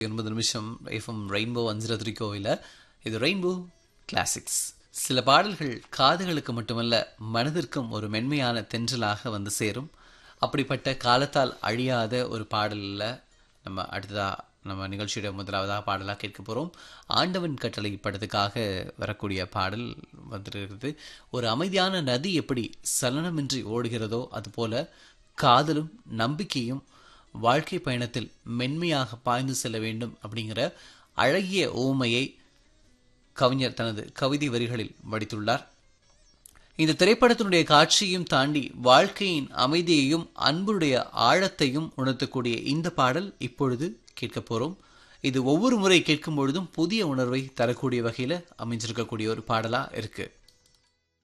எண்பது நிமிஷம் FM rainbow அஞ்சு கோவில இது ரெயின்போ கிளாசிக்ஸ் சில பாடல்கள் காதுகளுக்கு மட்டுமல்ல மனதிற்கும் ஒரு மென்மையான தென்றலாக வந்து சேரும் அப்படிப்பட்ட காலத்தால் அழியாத ஒரு பாடலில் நம்ம அடுத்ததா நம்ம நிகழ்ச்சியோட முதலாவதாக பாடலாக கேட்க போகிறோம் ஆண்டவன் கட்டளை படத்துக்காக வரக்கூடிய பாடல் வந்துருக்கிறது ஒரு அமைதியான நதி எப்படி சலனமின்றி ஓடுகிறதோ அதுபோல காதலும் நம்பிக்கையும் வாழ்க்கை பயணத்தில் மென்மையாக பாய்ந்து செல்ல வேண்டும் அப்படிங்கிற அழகிய ஓமையை கவிஞர் தனது கவிதை வரிகளில் வடித்துள்ளார் இந்த திரைப்படத்தினுடைய காட்சியையும் தாண்டி வாழ்க்கையின் அமைதியையும் அன்புடைய ஆழத்தையும் உணர்த்தக்கூடிய இந்த பாடல் இப்பொழுது கேட்க போறோம் இது ஒவ்வொரு முறை கேட்கும் பொழுதும் புதிய உணர்வை தரக்கூடிய வகையில அமைஞ்சிருக்கக்கூடிய ஒரு பாடலா இருக்கு